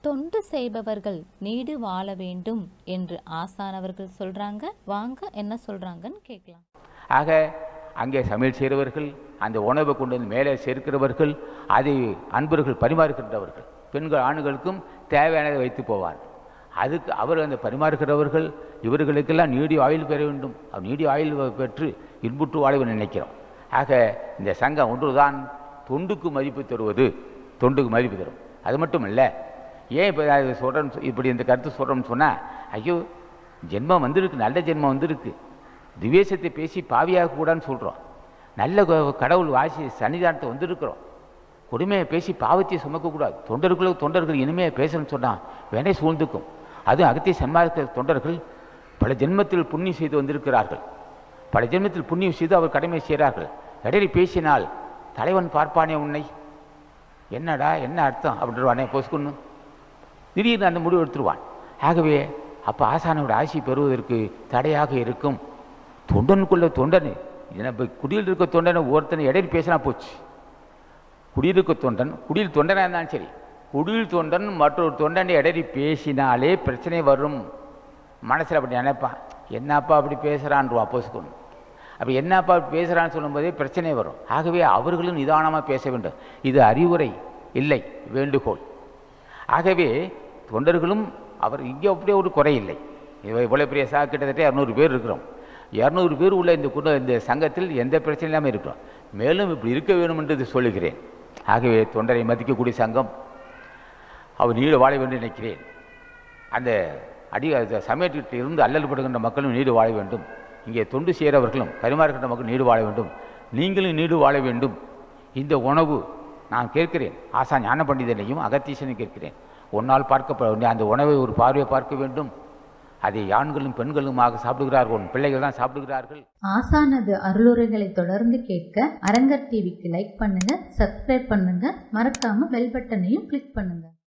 தொண்டு செய்பவர்கள் நீடு வாழ வேண்டும் என்று ஆசானவர்கள் சொல்றாங்க வாங்க என்ன சொல்றாங்கன்னு கேட்கலாம் ஆக அங்கே சமையல் செய்கிறவர்கள் அந்த உணவை கொண்டு வந்து மேலே சேர்க்கிறவர்கள் அதை அன்பர்கள் பரிமாறுகின்றவர்கள் பெண்கள் ஆண்களுக்கும் தேவையானதை வைத்து போவார் அதுக்கு அவர் அந்த பரிமாறுகிறவர்கள் இவர்களுக்கெல்லாம் நீடி ஆயுள் பெற வேண்டும் அவர் நீடி ஆயுள் பெற்று இன்புற்று வாழ நினைக்கிறோம் ஆக இந்த சங்கம் ஒன்றுதான் தொண்டுக்கு மதிப்பு தருவது தொண்டுக்கு மதிப்பு தரும் அது மட்டும் இல்லை ஏன் இப்போ அது சொல்கிறேன்னு இப்படி இந்த கருத்து சொல்கிறோம்னு சொன்னால் ஐயோ ஜென்மம் வந்திருக்கு நல்ல ஜென்மம் வந்திருக்கு திவேசத்தை பேசி பாவியாக கூடான்னு சொல்கிறோம் நல்ல க- கடவுள் வாசி சன்னிதானத்தை வந்திருக்கிறோம் கொடுமையை பேசி பாவத்தை சுமக்கக்கூடாது தொண்டர்களுக்கு தொண்டர்கள் இனிமையை பேசணும்னு சொன்னால் வேணே சூழ்ந்துக்கும் அதுவும் அகத்திய சன்மார்க்க தொண்டர்கள் பல ஜென்மத்தில் புண்ணியம் செய்து வந்திருக்கிறார்கள் பல ஜென்மத்தில் புண்ணியம் செய்து அவர் கடமை செய்கிறார்கள் இடையில பேசினால் தலைவன் பார்ப்பானே உன்னை என்னடா என்ன அர்த்தம் அப்படின்றவானே பொசுக்குன்னு திடீர்னு அந்த முடிவு எடுத்துருவான் ஆகவே அப்போ ஆசானோட ஆசி பெறுவதற்கு தடையாக இருக்கும் தொண்டனுக்குள்ள தொண்டன் இப்போ குடியில் இருக்க தொண்டனை ஒருத்தனை இடையில் பேசினா போச்சு குடியில் இருக்க தொண்டன் குடியில் தொண்டனாக இருந்தாலும் சரி குடியில் தொண்டன் மற்றொரு தொண்டனை இடையில் பேசினாலே பிரச்சனை வரும் மனசில் அப்படி நினைப்பான் என்னப்பா அப்படி பேசுகிறான்ருவான் பொசுக்கணும் அப்படி என்னப்பா அப்படி பேசுகிறான்னு சொல்லும்போதே பிரச்சனை வரும் ஆகவே அவர்களும் நிதானமாக பேச வேண்டும் இது அறிவுரை இல்லை வேண்டுகோள் ஆகவே தொண்டர்களும் அவர் இங்கே அப்படியே ஒரு குறை இல்லை இவ- இவ்வளவு பெரிய சா கிட்டத்தட்ட இரநூறு பேர் இருக்கிறோம் இரநூறு பேர் உள்ள இந்த குட இந்த சங்கத்தில் எந்த பிரச்சனையும் இல்லாமல் இருக்கிறோம் மேலும் இப்படி இருக்க வேண்டும் என்று சொல்லுகிறேன் ஆகவே தொண்டரை மதிக்கக்கூடிய சங்கம் அவர் நீடு வாழ வேண்டும் நினைக்கிறேன் அந்த அடி அந்த சமயத்திற்கு இருந்து அல்லல் படுகின்ற மக்களும் நீடு வாழ வேண்டும் இங்கே தொண்டு செய்கிறவர்களும் பரிமாறுகின்ற மக்கள் நீடு வாழ வேண்டும் நீங்களும் நீடு வாழ வேண்டும் இந்த உணவு நான் கேட்கிறேன் ஆசா ஞான பண்டிதனையும் அகத்தீசனையும் கேட்கிறேன் உன்னால் பார்க்கப்பட வேண்டிய அந்த உணவை ஒரு பார்வையை பார்க்க வேண்டும் அதை ஆண்களும் பெண்களுமாக சாப்பிடுகிறார்கள் உன் பிள்ளைகள் தான் சாப்பிடுகிறார்கள் ஆசானது அருளுரைகளை தொடர்ந்து கேட்க அரங்கர் டிவிக்கு லைக் பண்ணுங்க சப்ஸ்கிரைப் பண்ணுங்க மறக்காம பெல் பட்டனையும் கிளிக் பண்ணுங்க